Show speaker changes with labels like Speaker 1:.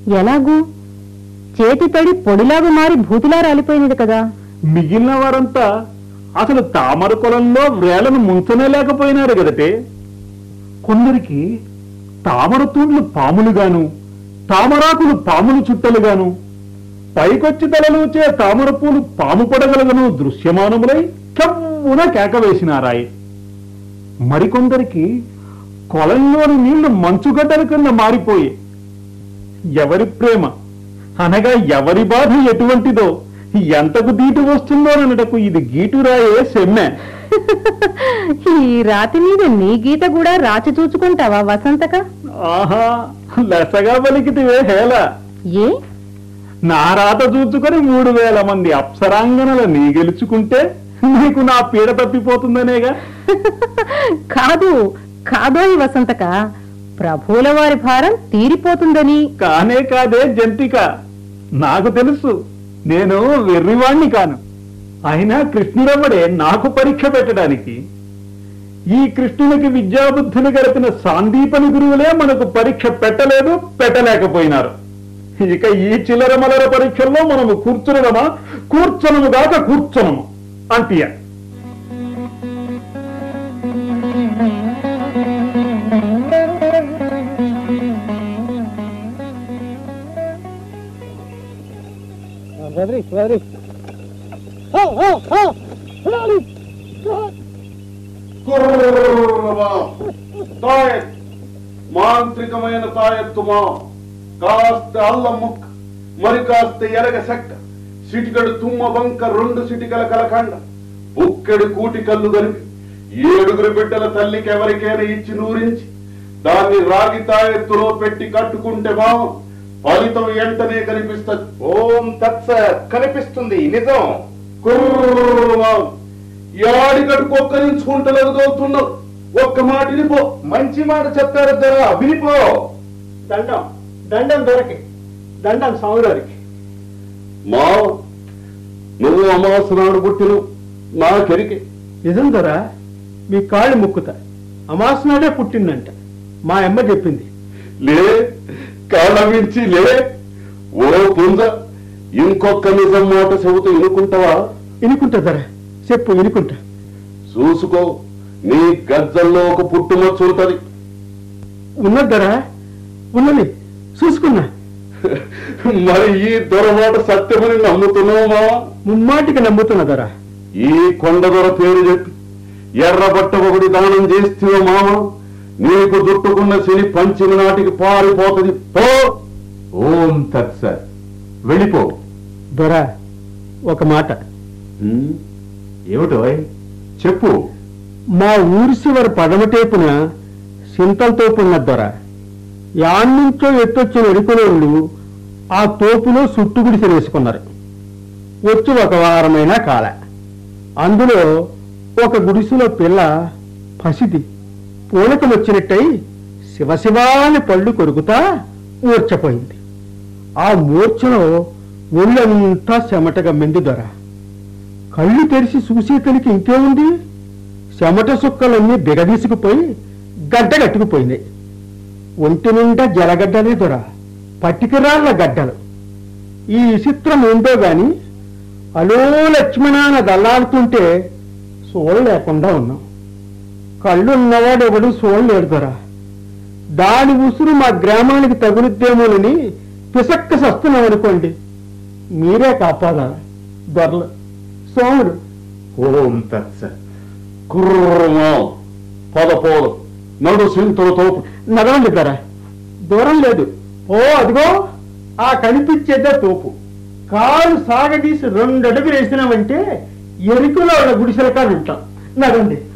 Speaker 1: ఎలాగూ చేతిపడి పొడిలాగా మారి భూతిలా రాలిపోయినది కదా
Speaker 2: మిగిలిన వారంతా అసలు తామర కొలంలో వ్రేలను ముంచనే లేకపోయినారు కదటే కొందరికి తామర తూండ్లు పాములుగాను తామరాకులు పాములు చుట్టలుగాను పైకొచ్చి తలలూచే తామర పూలు పాము పడగలుగను దృశ్యమానములై చెవున కేక వేసినారాయి మరికొందరికి కొలంలోని నీళ్లు మంచుగడ్డల కింద మారిపోయి ఎవరి ప్రేమ అనగా ఎవరి బాధ ఎటువంటిదో ఎంతకు దీటు వస్తుందోనటకు ఇది గీటురాయే సెమ్మె
Speaker 1: ఈ రాతి మీద నీ గీత కూడా రాచి చూచుకుంటావా వసంతక
Speaker 2: ఆహా లెసగా పలికితివే హేళ
Speaker 1: ఏ
Speaker 2: నా రాత చూచుకొని మూడు వేల మంది అప్సరాంగనల నీ గెలుచుకుంటే నీకు నా పీడ తప్పిపోతుందనేగా
Speaker 1: కాదు కాదోయ్ వసంతక ప్రభువుల వారి భారం తీరిపోతుందని
Speaker 2: కానే కాదే జంతిక నాకు తెలుసు నేను వెర్రివాణ్ణి కాను అయినా కృష్ణుడమ్మడే నాకు పరీక్ష పెట్టడానికి ఈ కృష్ణునికి విద్యాబుద్ధులు గడిపిన సాందీపని గురువులే మనకు పరీక్ష పెట్టలేదు పెట్టలేకపోయినారు ఇక ఈ చిల్లర మలర పరీక్షల్లో మనము కూర్చునమా కూర్చొనము దాకా కూర్చొనము అంటియా
Speaker 3: తాయత్ మాంత్రికమైన తాయెత్తుమా కాస్త అల్లం ముక్క మరి కాస్త ఎరగ సెక్క సిటికడు తుమ్మ వంక రెండు సిటికల కలకండ బుక్కెడు కూటి కళ్ళు కలిపి ఏడుగురు బిడ్డల తల్లికి ఎవరికైనా ఇచ్చి నూరించి దాన్ని రాగి తాయెత్తులో పెట్టి కట్టుకుంటే మామ ఫలితం వెంటనే కనిపిస్తుంది
Speaker 4: ఓం తత్స కనిపిస్తుంది నిజం
Speaker 3: కుర్రమా యాడికడు కొక్కరించుకుంటలేదు దోతున్నావు ఒక్క మాటిని పో
Speaker 4: మంచి మాట చెప్తారు ధర వినిపో
Speaker 5: దండం దండం దొరకి దండం సౌరారికి
Speaker 3: మా నువ్వు అమావాస నాడు పుట్టిన నాకెరికే
Speaker 5: నిజం దొర మీ కాళ్ళు ముక్కుతా అమాసనాడే పుట్టిందంట మా అమ్మ చెప్పింది
Speaker 3: లే కాళ్ళ మించి లే ఓ పుంజ ఇంకొక నిజం మాట చెబుతూ ఇనుకుంటావా
Speaker 5: ఇనుకుంటా దొర చెప్పు ఇనుకుంటా
Speaker 3: చూసుకో నీ గజ్జల్లో ఒక పుట్టుమచ్చ ఉంటది
Speaker 5: ఉన్నది దొర ఉన్నది చూసుకున్నా
Speaker 3: మరి ఈ దొరమాట సత్యమని నమ్ముతున్నావు మావా
Speaker 5: ముమ్మాటికి నమ్ముతున్నా దొర
Speaker 3: ఈ కొండ దొర పేరు చెప్పి ఎర్ర బట్ట ఒకటి దానం చేస్తే మామ నీకు దుట్టుకున్న శని పంచమి నాటికి పారిపోతుంది పో
Speaker 4: ఓం తత్స వెళ్ళిపో
Speaker 5: దొర ఒక మాట
Speaker 3: ఉమ్,
Speaker 4: ఏమిటో చెప్పు
Speaker 5: మా ఊరి చివరి పడమటేపున సింతలతోపు ఉన్న దొర యాన్నించో ఎత్తొచ్చిన ఎడుకునేళ్ళు ఆ తోపులో సుట్టుగుడిసె వేసుకున్నారు వచ్చి ఒక వారమైనా కాల అందులో ఒక గుడిసెలో పిల్ల పసిది పూనకం వచ్చినట్టయి శివశివాని పళ్ళు కొరుకుతా మూర్చపోయింది ఆ మూర్ఛలో ఒళ్ళంతా చెమటగా మెంది దొర కళ్ళు తెరిచి చూసేతనికి ఇంకేముంది చెమట సుక్కలన్నీ బిగదీసుకుపోయి గడ్డ కట్టుకుపోయినాయి ఒంటి నిండా జలగడ్డలే దొర పట్టికరాళ్ల గడ్డలు ఈ చిత్రం ఏందో గాని అలో లక్ష్మణాన దల్లాడుతుంటే సోలు లేకుండా ఉన్నాం కళ్ళు ఉన్నవాడెవడు సోలు లేడు దొర దాని ఉసురు మా గ్రామానికి తగులుద్దేమోనని పిసక్క సస్తున్నాం అనుకోండి మీరే కాపాడాలి దొరలు సోముడు
Speaker 4: ఓం తత్స
Speaker 3: కుర్రమా పద పోదు నడు సింతుల తోపు
Speaker 5: నడవండి ధర దూరం లేదు ఓ అదిగో ఆ కనిపించేదే తోపు కాలు సాగదీసి రెండు అడుగులు వేసినామంటే ఎరుకులో గుడిసెల కాడు ఉంటాం నడండి